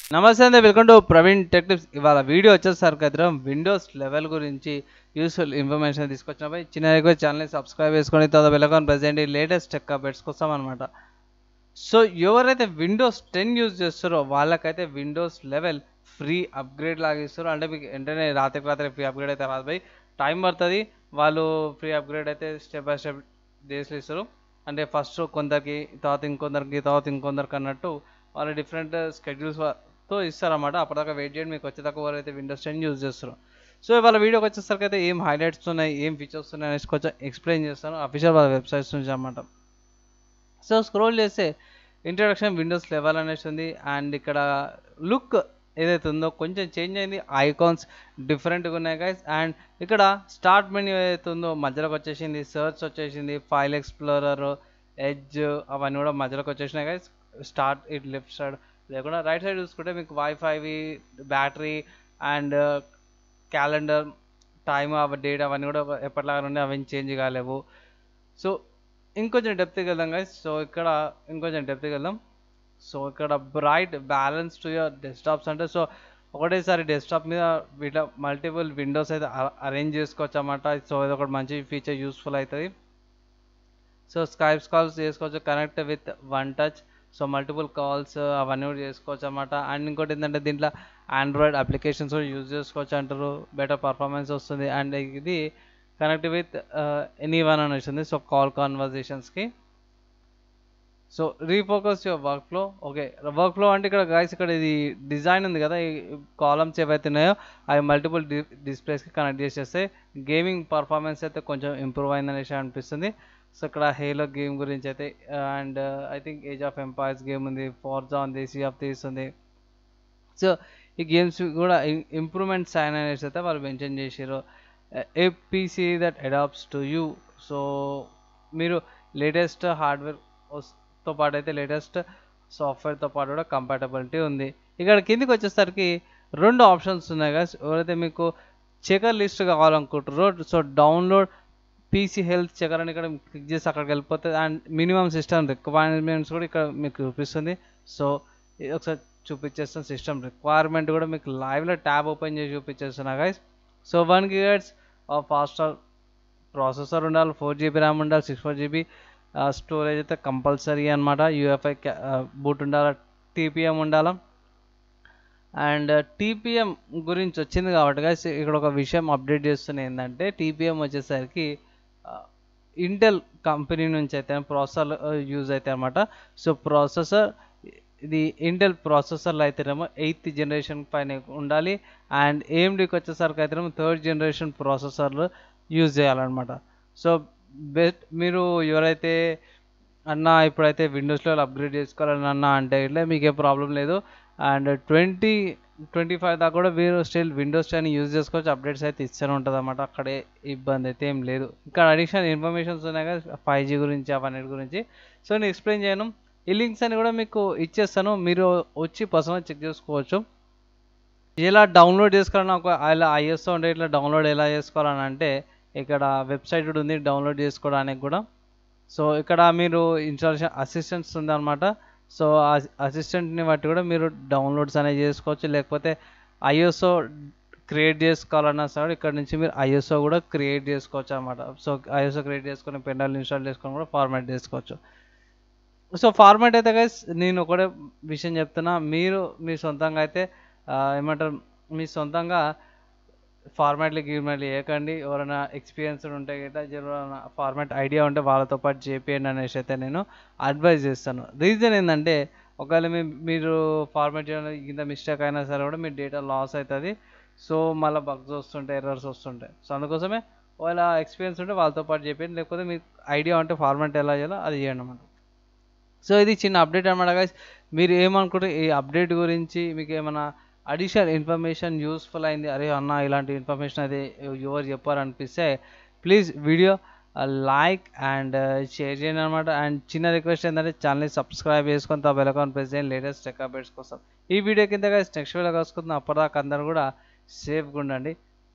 నమస్తే అండి welcome to Praveen tech tips ఇవాళ వీడియో వచ్చేసరికి అయితే విండోస్ లెవెల్ గురించి యూస్ఫుల్ ఇన్ఫర్మేషన్ తీసుకొచ్చినపై చిన్న రిక్వెస్ట్ ఛానల్ని సబ్స్క్రైబ్ చేసుకొని తర్వాత bell icon present latest tech updates కోసం అనమాట సో ఎవరైతే విండోస్ టెన్ యూజ్ చేస్తారో వాళ్ళకైతే విండోస్ లెవెల్ ఫ్రీ అప్గ్రేడ్ లాగా ఇస్తారు అంటే మీకు వెంటనే రాత్రికి రాత్రి ఫ్రీ అప్గ్రేడ్ అయితే రాదు బై టైం పడుతుంది వాళ్ళు ఫ్రీ అప్గ్రేడ్ అయితే స్టెప్ బై స్టెప్ డేస్లో ఇస్తారు అంటే ఫస్ట్ కొందరికి తర్వాత ఇంకొందరికి తర్వాత ఇంకొందరికి అన్నట్టు వాళ్ళు డిఫరెంట్ స్కెడ్యూల్స్ తో ఇస్తారన్నమాట అప్పటిదాకా వెయిట్ చేయండి మీకు వచ్చేదాకా ఎవరైతే విండోస్ టెన్ యూజ్ చేస్తారు సో ఇవాళ వీడియోకి వచ్చేసరికి అయితే ఏం హైలైట్స్ ఉన్నాయి ఏం ఫీచర్స్ ఉన్నాయి అనేసి కొంచెం ఎక్స్ప్లెయిన్ చేస్తాను అఫీషియల్ వాళ్ళ వెబ్సైట్స్ నుంచి అన్నమాట సో స్క్రోల్ చేస్తే ఇంట్రడక్షన్ విండోస్ లెవెల్ అనేసి ఉంది అండ్ ఇక్కడ లుక్ ఏదైతే ఉందో కొంచెం చేంజ్ అయింది ఐకాన్స్ డిఫరెంట్గా ఉన్నాయి గైస్ అండ్ ఇక్కడ స్టార్ట్ మెన్యూ ఏదైతే ఉందో మధ్యలోకి వచ్చేసింది సర్చ్ వచ్చేసింది ఫైల్ ఎక్స్ప్లోరర్ ఎడ్జ్ అవన్నీ కూడా మధ్యలోకి వచ్చేసినాయి guys start it left side లేకుండా రైట్ సైడ్ చూసుకుంటే మీకు వైఫైవి బ్యాటరీ అండ్ క్యాలెండర్ టైమ్ అవ డేట్ అవన్నీ కూడా ఎప్పటిలాగా ఉండే అవన్నీ చేంజ్ కాలేవు సో ఇంకొంచెం డెప్త్కి వెళ్దాం గైస్ సో ఇక్కడ ఇంకొంచెం డెప్త్కి వెళ్దాం సో ఇక్కడ bright balance to your desktops అంటే సో ఒకటేసారి డెస్క్టాప్ మీద వీటిలో మల్టిపుల్ విండోస్ అయితే అరేంజ్ చేసుకోవచ్చు అన్నమాట సో ఇది ఒకటి మంచి ఫీచర్ యూస్ఫుల్ అవుతుంది సో స్కైప్స్ కాల్స్ చేసుకోవచ్చు connect with one touch so multiple calls అవన్నీ కూడా చేసుకోవచ్చు అనమాట అండ్ ఇంకోటి ఏంటంటే దీంట్లో ఆండ్రాయిడ్ అప్లికేషన్స్ కూడా యూజ్ చేసుకోవచ్చు అంటారు బెటర్ పర్ఫార్మెన్స్ వస్తుంది అండ్ ఇది కనెక్ట్ విత్ ఎనీ వన్ అని వస్తుంది సో కాల్ కాన్వర్జేషన్స్కి so refocus your workflow okay workflow అంటే ఇక్కడ గాయస్ ఇక్కడ ఇది డిజైన్ ఉంది కదా ఈ కాలమ్స్ ఏవైతే ఉన్నాయో అవి మల్టిపుల్ డి డిస్ప్లేస్కి కనెక్ట్ చేసేస్తే గేమింగ్ పర్ఫార్మెన్స్ అయితే కొంచెం ఇంప్రూవ్ అయిందనేసి అనిపిస్తుంది సో ఇక్కడ హేలో గేమ్ గురించి అయితే and I think Age of Empires game ఉంది ఫోర్జా ఉంది సీ ఆఫ్ తీస్ ఉంది సో ఈ గేమ్స్ కూడా ఇంప్రూవ్మెంట్స్ అయిన అనేసి అయితే వాళ్ళు మెన్షన్ చేసారు a PC that adapts to you so మీరు లేటెస్ట్ హార్డ్వేర్ తో పాటు అయితే లేటెస్ట్ సాఫ్ట్వేర్తో పాటు కూడా కంపాటబిలిటీ ఉంది ఇక్కడ కిందికి వచ్చేసరికి రెండు ఆప్షన్స్ ఉన్నాయి కదా ఎవరైతే మీకు చెకర్ లిస్ట్ కావాలనుకుంటారో so download PC health checker అని ఇక్కడ క్లిక్ చేసి అక్కడికి వెళ్ళిపోతుంది అండ్ మినిమం సిస్టమ్ రిక్వైర్మెంట్స్ కూడా ఇక్కడ మీకు చూపిస్తుంది సో ఒకసారి చూపించేస్తాను సిస్టమ్ రిక్వైర్మెంట్ కూడా మీకు లైవ్లో ట్యాబ్ ఓపెన్ చేసి చూపించేస్తున్నా guys so one gigahertz faster processor ఉండాలి ఫోర్ జీబీ ర్యామ్ ఉండాలి సిక్స్ ఫోర్ జీబీ స్టోరేజ్ అయితే కంపల్సరీ అనమాట యూఎఫ్ఐ బూట్ ఉండాలి టీపీఎం ఉండాలి అండ్ టీపీఎం గురించి వచ్చింది కాబట్టి guys ఇక్కడ ఒక విషయం అప్డేట్ చేస్తున్న ఏంటంటే టీపీఎం వచ్చేసరికి ఇంటెల్ కంపెనీ నుంచి అయితే ప్రాసెసర్ యూజ్ అయితే అనమాట సో ప్రాసెసర్ ఇది ఇంటెల్ ప్రాసెసర్లో అయితేనేమో ఎయిత్ జనరేషన్ పైన ఉండాలి అండ్ ఏఎండికి వచ్చేసరికి అయితేనేమో థర్డ్ జనరేషన్ ప్రాసెసర్లు యూజ్ చేయాలన్నమాట సో బెస్ట్ మీరు ఎవరైతే అన్న ఇప్పుడైతే విండోస్లో అప్గ్రేడ్ చేసుకోవాలని అన్న అంటే ఇట్లా మీకే ప్రాబ్లం లేదు అండ్ ట్వంటీ ట్వంటీ ఫైవ్ దాకా కూడా మీరు స్టిల్ విండోస్ టెన్ యూజ్ చేసుకోవచ్చు అప్డేట్స్ అయితే ఇస్తూనే ఉంటుంది అనమాట అక్కడే ఇబ్బంది అయితే ఏం లేదు ఇక్కడ అడిషనల్ ఇన్ఫర్మేషన్స్ ఉన్నాయి కదా ఫైవ్ జీ గురించి అవన్నిటి గురించి సో నేను ఎక్స్ప్లెయిన్ చేయను ఈ లింక్స్ అని కూడా మీకు ఇచ్చేస్తాను మీరు వచ్చి పర్సనల్ చెక్ చేసుకోవచ్చు ఇలా డౌన్లోడ్ చేసుకోవాలన్నా ఒక ఇలా ఐఎస్ఓ ఉంటే ఇట్లా డౌన్లోడ్ ఎలా చేసుకోవాలని అంటే ఇక్కడ వెబ్సైట్ కూడా ఉంది డౌన్లోడ్ చేసుకోవడానికి కూడా సో ఇక్కడ మీరు ఇన్స్టాలేషన్ అసిస్టెంట్స్ ఉందన్నమాట సో అసిస్టెంట్ని బట్టి కూడా మీరు డౌన్లోడ్స్ అనేవి చేసుకోవచ్చు లేకపోతే ఐఎస్ఓ క్రియేట్ చేసుకోవాలన్నా సరే ఇక్కడ నుంచి మీరు ఐఎస్ఓ కూడా క్రియేట్ చేసుకోవచ్చు అనమాట సో ఐఎస్ఓ క్రియేట్ చేసుకొని పెండాల్ ఇన్స్టాల్ చేసుకొని కూడా ఫార్మాట్ చేసుకోవచ్చు సో ఫార్మాట్ అయితే గైస్ నేను ఒకటే విషయం చెప్తున్నా మీరు మీ సొంతంగా అయితే ఏమంటారు మీ సొంతంగా ఫార్మాట్లు గీర్మాట్లు వేయకండి ఎవరైనా ఎక్స్పీరియన్స్ ఉంటే గిట్ట ఎవరైనా ఫార్మాట్ ఐడియా ఉంటే వాళ్ళతో పాటు చేపియండి అనేసి అయితే నేను అడ్వైజ్ చేస్తాను రీజన్ ఏంటంటే ఒకవేళ మీ మీరు ఫార్మాట్ చేయడం ఇంత మిస్టేక్ అయినా సరే కూడా మీ డేటా లాస్ అవుతుంది సో మళ్ళీ బగ్స్ వస్తుంటాయి ఎర్రర్స్ వస్తుంటాయి సో అందుకోసమే వాళ్ళ ఎక్స్పీరియన్స్ ఉంటే వాళ్ళతో పాటు చెప్పండి లేకపోతే మీకు ఐడియా ఉంటే ఫార్మాట్ ఎలా చేయాలో అది చేయండి అన్నమాట సో ఇది చిన్న అప్డేట్ అనమాట గైస్ మీరు ఏమనుకుంటే ఈ అప్డేట్ గురించి మీకు ఏమైనా అడిషనల్ ఇన్ఫర్మేషన్ యూస్ఫుల్ అయింది అరే అన్న ఇలాంటి ఇన్ఫర్మేషన్ అయితే ఎవరు చెప్పారనిపిస్తే please video like and share చేయండి అనమాట అండ్ చిన్న రిక్వెస్ట్ ఏంటంటే ఛానల్ని సబ్స్క్రైబ్ చేసుకొని తా బెల్ అకౌంట్ ప్రెస్ చేయండి లేటెస్ట్ టెక్ అప్డేట్స్ కోసం ఈ వీడియో కింద నెక్స్ట్ వీడియో కలుసుకుందాం అప్పటిదాకా అందరూ కూడా సేఫ్గా ఉండండి